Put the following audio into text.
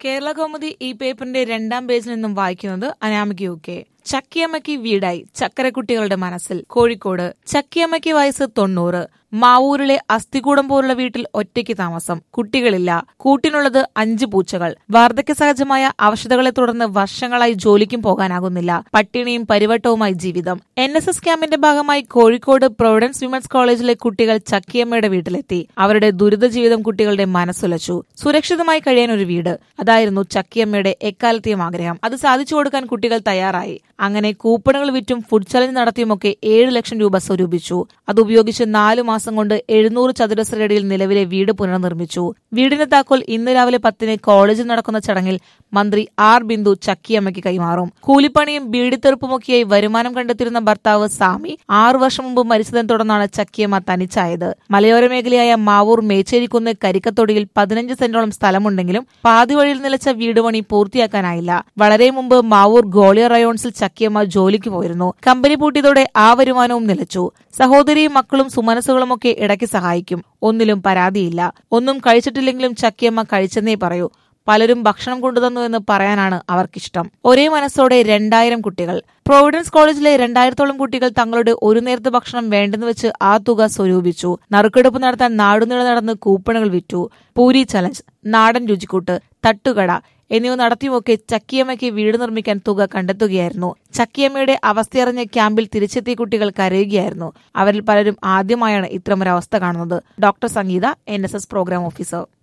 കേരള കൗമുദി ഈ പേപ്പറിന്റെ രണ്ടാം പേജിൽ നിന്നും വായിക്കുന്നത് അനാമിക യു കെ ചക്കിയമ്മയ്ക്ക് വീടായി ചക്കരക്കുട്ടികളുടെ മനസ്സിൽ കോഴിക്കോട് ചക്കിയമ്മയ്ക്ക് വയസ്സ് തൊണ്ണൂറ് മാവൂരിലെ അസ്ഥികൂടം പോലുള്ള വീട്ടിൽ ഒറ്റയ്ക്ക് താമസം കുട്ടികളില്ല കൂട്ടിനുള്ളത് അഞ്ച് പൂച്ചകൾ വാർദ്ധക്യ സഹജമായ അവശതകളെ തുടർന്ന് വർഷങ്ങളായി ജോലിക്കും പോകാനാകുന്നില്ല പട്ടിണിയും പരിവട്ടവുമായി ജീവിതം എൻ എസ് എസ് ക്യാമ്പിന്റെ ഭാഗമായി കോഴിക്കോട് പ്രൊവിഡൻസ് വിമൻസ് കോളേജിലെ കുട്ടികൾ ചക്കിയമ്മയുടെ വീട്ടിലെത്തി അവരുടെ ദുരിത ജീവിതം കുട്ടികളുടെ മനസ്സുലച്ചു സുരക്ഷിതമായി കഴിയാൻ ഒരു വീട് അതായിരുന്നു ചക്കിയമ്മയുടെ എക്കാലത്തെയും ആഗ്രഹം അത് സാധിച്ചു കൊടുക്കാൻ കുട്ടികൾ തയ്യാറായി അങ്ങനെ കൂപ്പണുകൾ വിറ്റും ഫുഡ് ചലഞ്ച് നടത്തിയുമൊക്കെ ഏഴ് ലക്ഷം രൂപ സ്വരൂപിച്ചു അതുപയോഗിച്ച് നാലു മാസം കൊണ്ട് എഴുന്നൂറ് ചതുരശ്രയടിയിൽ നിലവിലെ വീട് പുനർനിർമ്മിച്ചു വീടിന്റെ താക്കോൽ ഇന്ന് രാവിലെ പത്തിന് കോളേജിൽ നടക്കുന്ന ചടങ്ങിൽ മന്ത്രി ആർ ബിന്ദു ചക്കിയമ്മയ്ക്ക് കൈമാറും കൂലിപ്പണിയും ബീഡിത്തെറുപ്പുമൊക്കെയായി വരുമാനം കണ്ടെത്തിയിരുന്ന ഭർത്താവ് സാമി ആറു വർഷം മുമ്പ് മരിച്ചതിനെ തുടർന്നാണ് ചക്കിയമ്മ തനിച്ചായത് മലയോര മേഖലയായ മാവൂർ മേച്ചേരിക്കുന്ന് കരിക്കത്തൊടിയിൽ പതിനഞ്ച് സെന്റോളം സ്ഥലമുണ്ടെങ്കിലും പാതി വഴിയിൽ നിലച്ച വീട് പണി പൂർത്തിയാക്കാനായില്ല വളരെ മുമ്പ് മാവൂർ ഗോളിയർ റയോൺസിൽ ചക്കിയമ്മ ജോലിക്ക് പോയിരുന്നു കമ്പനി പൂട്ടിയതോടെ ആ വരുമാനവും നിലച്ചു സഹോദരിയും മക്കളും സുമനസുകളുമൊക്കെ ഇടയ്ക്ക് സഹായിക്കും ഒന്നിലും പരാതിയില്ല ഒന്നും കഴിച്ചിട്ടില്ലെങ്കിലും ചക്കിയമ്മ കഴിച്ചെന്നേ പറയൂ പലരും ഭക്ഷണം കൊണ്ടുതന്നു എന്ന് പറയാനാണ് അവർക്കിഷ്ടം ഒരേ മനസ്സോടെ രണ്ടായിരം കുട്ടികൾ പ്രോവിഡൻസ് കോളേജിലെ രണ്ടായിരത്തോളം കുട്ടികൾ തങ്ങളുടെ ഒരു നേരത്തെ ഭക്ഷണം വേണ്ടെന്ന് വെച്ച് ആ തുക സ്വരൂപിച്ചു നറുക്കെടുപ്പ് നടത്താൻ നാടുനീളെ നടന്ന് കൂപ്പണുകൾ വിറ്റു പൂരി ചലഞ്ച് നാടൻ രുചിക്കൂട്ട് തട്ടുകട എന്നിവ നടത്തിയുമൊക്കെ ചക്കിയമ്മയ്ക്ക് വീട് നിർമ്മിക്കാൻ തുക കണ്ടെത്തുകയായിരുന്നു ചക്കിയമ്മയുടെ അവസ്ഥയറിഞ്ഞ ക്യാമ്പിൽ തിരിച്ചെത്തിയ കുട്ടികൾ കരയുകയായിരുന്നു അവരിൽ പലരും ആദ്യമായാണ് ഇത്തരമൊരവസ്ഥ കാണുന്നത് doctor Sangeetha N programme officer